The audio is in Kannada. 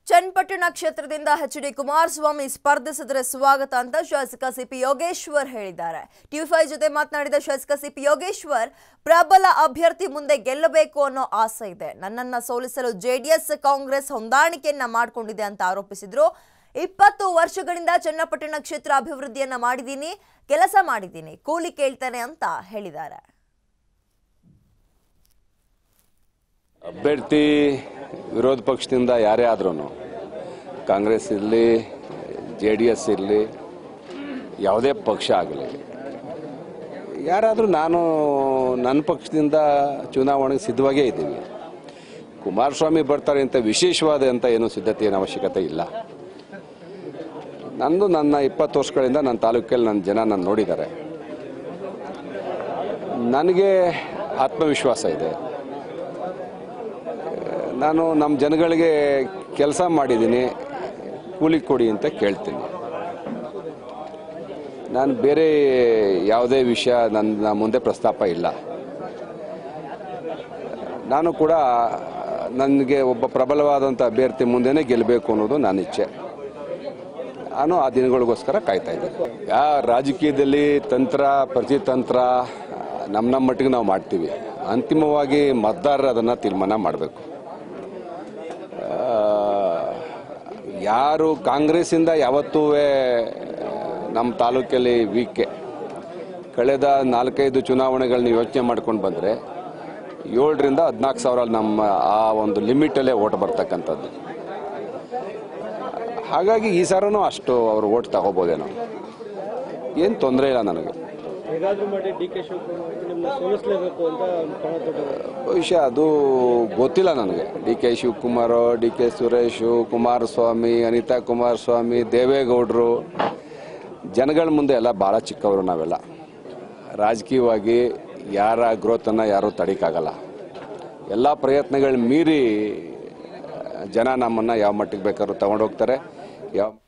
ಚನ್ನಪಟ್ಟಣ ಕ್ಷೇತ್ರದಿಂದ ಎಚ್ ಡಿ ಕುಮಾರಸ್ವಾಮಿ ಸ್ಪರ್ಧಿಸಿದರೆ ಸ್ವಾಗತ ಅಂತ ಶಾಸಕ ಸಿಪಿ ಯೋಗೇಶ್ವರ್ ಹೇಳಿದ್ದಾರೆ ಟಿವಿ ಫೈವ್ ಜೊತೆ ಮಾತನಾಡಿದ ಶಾಸಕ ಸಿಪಿ ಯೋಗೇಶ್ವರ್ ಪ್ರಬಲ ಅಭ್ಯರ್ಥಿ ಮುಂದೆ ಗೆಲ್ಲಬೇಕು ಅನ್ನೋ ಆಸೆ ಇದೆ ನನ್ನನ್ನ ಸೋಲಿಸಲು ಜೆಡಿಎಸ್ ಕಾಂಗ್ರೆಸ್ ಹೊಂದಾಣಿಕೆಯನ್ನ ಮಾಡಿಕೊಂಡಿದೆ ಅಂತ ಆರೋಪಿಸಿದ್ರು ಇಪ್ಪತ್ತು ವರ್ಷಗಳಿಂದ ಚನ್ನಪಟ್ಟಣ ಕ್ಷೇತ್ರ ಅಭಿವೃದ್ಧಿಯನ್ನ ಮಾಡಿದ್ದೀನಿ ಕೆಲಸ ಮಾಡಿದ್ದೀನಿ ಕೂಲಿ ಕೇಳ್ತೇನೆ ಅಂತ ಹೇಳಿದ್ದಾರೆ ಅಭ್ಯರ್ಥಿ ವಿರೋಧ ಪಕ್ಷದಿಂದ ಯಾರೇ ಆದ್ರೂ ಕಾಂಗ್ರೆಸ್ ಇರಲಿ ಜೆ ಡಿ ಎಸ್ ಇರಲಿ ಯಾವುದೇ ಪಕ್ಷ ಆಗಲಿ ಯಾರಾದರೂ ನಾನು ನನ್ನ ಪಕ್ಷದಿಂದ ಚುನಾವಣೆಗೆ ಸಿದ್ಧವಾಗೇ ಇದ್ದೀವಿ ಕುಮಾರಸ್ವಾಮಿ ಬರ್ತಾರೆ ಅಂತ ವಿಶೇಷವಾದ ಅಂತ ಏನು ಸಿದ್ಧತೆ ಏನು ಅವಶ್ಯಕತೆ ಇಲ್ಲ ನಂದು ನನ್ನ ಇಪ್ಪತ್ತು ವರ್ಷಗಳಿಂದ ನನ್ನ ತಾಲೂಕಲ್ಲಿ ನನ್ನ ಜನ ನಾನು ನೋಡಿದ್ದಾರೆ ನನಗೆ ಆತ್ಮವಿಶ್ವಾಸ ಇದೆ ನಾನು ನಮ್ಮ ಜನಗಳಿಗೆ ಕೆಲಸ ಮಾಡಿದ್ದೀನಿ ಕೂಲಿ ಕೊಡಿ ಅಂತ ಕೇಳ್ತೀನಿ ನಾನು ಬೇರೆ ಯಾವುದೇ ವಿಷಯ ನನ್ನ ಮುಂದೆ ಪ್ರಸ್ತಾಪ ಇಲ್ಲ ನಾನು ಕೂಡ ನನಗೆ ಒಬ್ಬ ಪ್ರಬಲವಾದಂಥ ಅಭ್ಯರ್ಥಿ ಮುಂದೆನೇ ಗೆಲ್ಲಬೇಕು ಅನ್ನೋದು ನನ್ನ ಇಚ್ಛೆ ನಾನು ಆ ದಿನಗಳಿಗೋಸ್ಕರ ಕಾಯ್ತಾ ಇದ್ದೀನಿ ಯಾ ರಾಜಕೀಯದಲ್ಲಿ ತಂತ್ರ ಪ್ರತಿತಂತ್ರ ನಮ್ಮ ನಮ್ಮ ಮಟ್ಟಿಗೆ ನಾವು ಮಾಡ್ತೀವಿ ಅಂತಿಮವಾಗಿ ಮತದಾರರು ಅದನ್ನು ತೀರ್ಮಾನ ಮಾಡಬೇಕು ಯಾರು ಕಾಂಗ್ರೆಸ್ಸಿಂದ ಯಾವತ್ತೂ ನಮ್ಮ ತಾಲೂಕಲ್ಲಿ ವೀಕೆ ಕಳೆದ ನಾಲ್ಕೈದು ಚುನಾವಣೆಗಳನ್ನ ಯೋಚನೆ ಮಾಡ್ಕೊಂಡು ಬಂದರೆ ಏಳರಿಂದ ಹದಿನಾಲ್ಕು ಸಾವಿರ ನಮ್ಮ ಆ ಒಂದು ಲಿಮಿಟಲ್ಲೇ ಓಟ್ ಬರ್ತಕ್ಕಂಥದ್ದು ಹಾಗಾಗಿ ಈ ಸಾರನೂ ಅಷ್ಟು ಅವರು ಓಟ್ ತಗೋಬೋದೇನೋ ಏನು ತೊಂದರೆ ಇಲ್ಲ ನನಗೆ ಹೇಗಾದ್ರೂ ಮಾಡಿ ಡಿ ಕೆ ಶಿವಕುಮಾರ್ ನಿಮ್ಮನ್ನ ಸೋಲಿಸಲೇಬೇಕು ಅಂತ ಪಣ ತೊಟ್ಟಿದ್ದಾರೆ ಬಹುಶಃ ಅದು ಗೊತ್ತಿಲ್ಲ ನನಗೆ D K Shivakumar D K Suresh Kumaraswamy Anitha Kumaraswamy ದೇವೇಗೌಡರು ಜನಗಳ ಮುಂದೆ ಎಲ್ಲ ಭಾಳ ಚಿಕ್ಕವರು ನಾವೆಲ್ಲ ರಾಜಕೀಯವಾಗಿ ಯಾರ ಗ್ರೋತನ್ನು ಯಾರೂ ತಡೀಕಾಗಲ್ಲ ಎಲ್ಲ ಪ್ರಯತ್ನಗಳು ಮೀರಿ ಜನ ನಮ್ಮನ್ನು ಯಾವ ಮಟ್ಟಿಗೆ ಬೇಕಾದ್ರೂ ತಗೊಂಡೋಗ್ತಾರೆ ಯಾವ